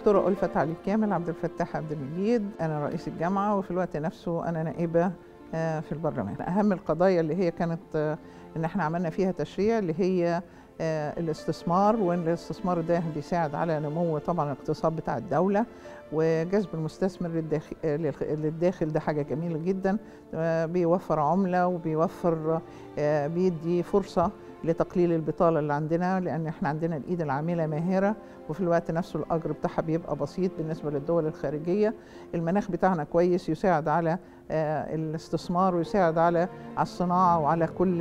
دكتورة ألفت علي كامل عبد الفتاح عبد المجيد أنا رئيس الجامعة وفي الوقت نفسه أنا نائبة في البرلمان أهم القضايا اللي هي كانت إن احنا عملنا فيها تشريع اللي هي الاستثمار وان الاستثمار ده بيساعد على نمو طبعا الاقتصاد بتاع الدوله وجذب المستثمر للداخل, للداخل ده حاجه جميله جدا بيوفر عمله وبيوفر بيدي فرصه لتقليل البطاله اللي عندنا لان احنا عندنا الايد العامله ماهره وفي الوقت نفسه الاجر بتاعها بيبقى بسيط بالنسبه للدول الخارجيه المناخ بتاعنا كويس يساعد على الاستثمار ويساعد على على الصناعه وعلى كل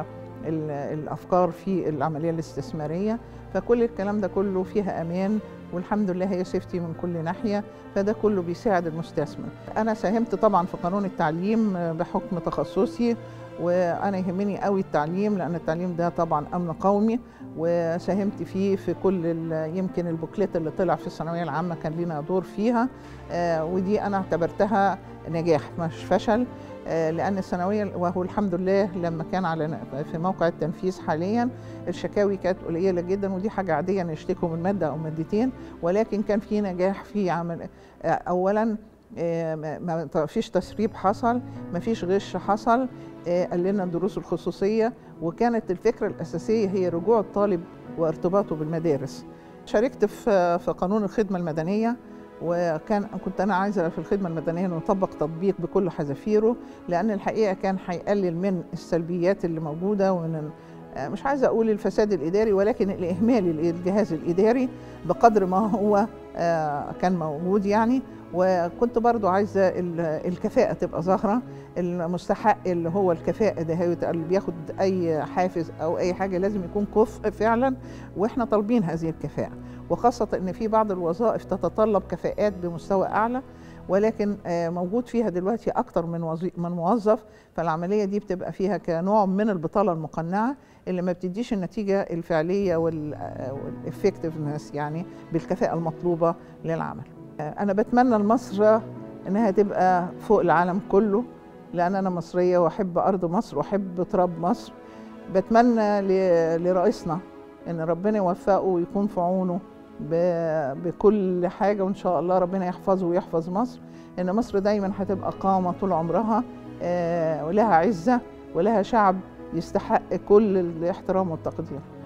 الافكار في العمليه الاستثماريه فكل الكلام ده كله فيها امان والحمد لله هي سيفتي من كل ناحيه فده كله بيساعد المستثمر انا ساهمت طبعا في قانون التعليم بحكم تخصصي وانا يهمني قوي التعليم لان التعليم ده طبعا امن قومي وساهمت فيه في كل يمكن البوكليت اللي طلع في الثانويه العامه كان لنا دور فيها ودي انا اعتبرتها نجاح مش فشل لان الثانويه وهو الحمد لله لما كان على في موقع التنفيذ حاليا الشكاوي كانت قليله جدا ودي حاجه عاديه نشتكوا من ماده او مادتين ولكن كان في نجاح في عمل اولا ما فيش تسريب حصل ما فيش غش حصل قللنا الدروس الخصوصيه وكانت الفكره الاساسيه هي رجوع الطالب وارتباطه بالمدارس شاركت في في قانون الخدمه المدنيه وكان كنت انا عايزه في الخدمه المدنيه نطبق تطبيق بكل حذافيره لان الحقيقه كان هيقلل من السلبيات اللي موجوده ومن مش عايزه اقول الفساد الاداري ولكن الاهمال للجهاز الاداري بقدر ما هو كان موجود يعني وكنت برضو عايزه الكفاءه تبقى ظاهره المستحق اللي هو الكفاءه ده اللي بياخد اي حافز او اي حاجه لازم يكون كفء فعلا واحنا طالبين هذه الكفاءه وخاصه ان في بعض الوظائف تتطلب كفاءات بمستوى اعلى ولكن موجود فيها دلوقتي اكتر من من موظف فالعمليه دي بتبقى فيها كنوع من البطاله المقنعه اللي ما بتديش النتيجه الفعليه والافكتفنس يعني بالكفاءه المطلوبه للعمل انا بتمنى لمصر انها تبقى فوق العالم كله لان انا مصريه واحب ارض مصر واحب تراب مصر بتمنى لرئيسنا ان ربنا يوفقه ويكون في عونه بكل حاجه وان شاء الله ربنا يحفظه ويحفظ مصر ان مصر دايما هتبقى قامه طول عمرها ولها عزه ولها شعب يستحق كل الاحترام والتقدير